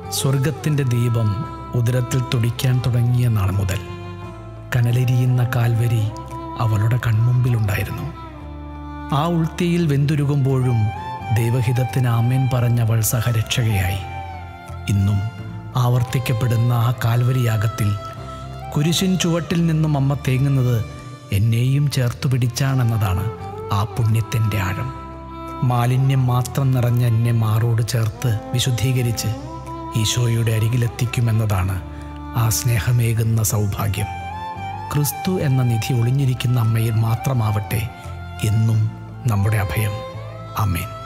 സ്വർഗത്തിൻ്റെ ദീപം ഉദരത്തിൽ തുടിക്കാൻ തുടങ്ങിയ നാൾ മുതൽ കനലെരിയുന്ന കാൽവരി അവളുടെ കൺമുമ്പിലുണ്ടായിരുന്നു ആ ഉൾത്തിയിൽ വെന്തുരുകുമ്പോഴും ദൈവഹിതത്തിന് ആമേൻ പറഞ്ഞവൾ സഹരക്ഷകയായി ഇന്നും ആവർത്തിക്കപ്പെടുന്ന ആ കാൽവരിയാഗത്തിൽ കുരിശിൻ ചുവട്ടിൽ നിന്നും അമ്മ തേങ്ങുന്നത് എന്നെയും ചേർത്തു പിടിച്ചാണെന്നതാണ് ആ പുണ്യത്തിൻ്റെ ആഴം മാലിന്യം മാത്രം നിറഞ്ഞ എന്നെ മാറോട് ചേർത്ത് വിശുദ്ധീകരിച്ച് ഈശോയുടെ അരികിലെത്തിക്കുമെന്നതാണ് ആ സ്നേഹമേകുന്ന സൗഭാഗ്യം ക്രിസ്തു എന്ന നിധി ഒളിഞ്ഞിരിക്കുന്ന അമ്മയിൽ മാത്രമാവട്ടെ എന്നും നമ്മുടെ അഭയം അമേൻ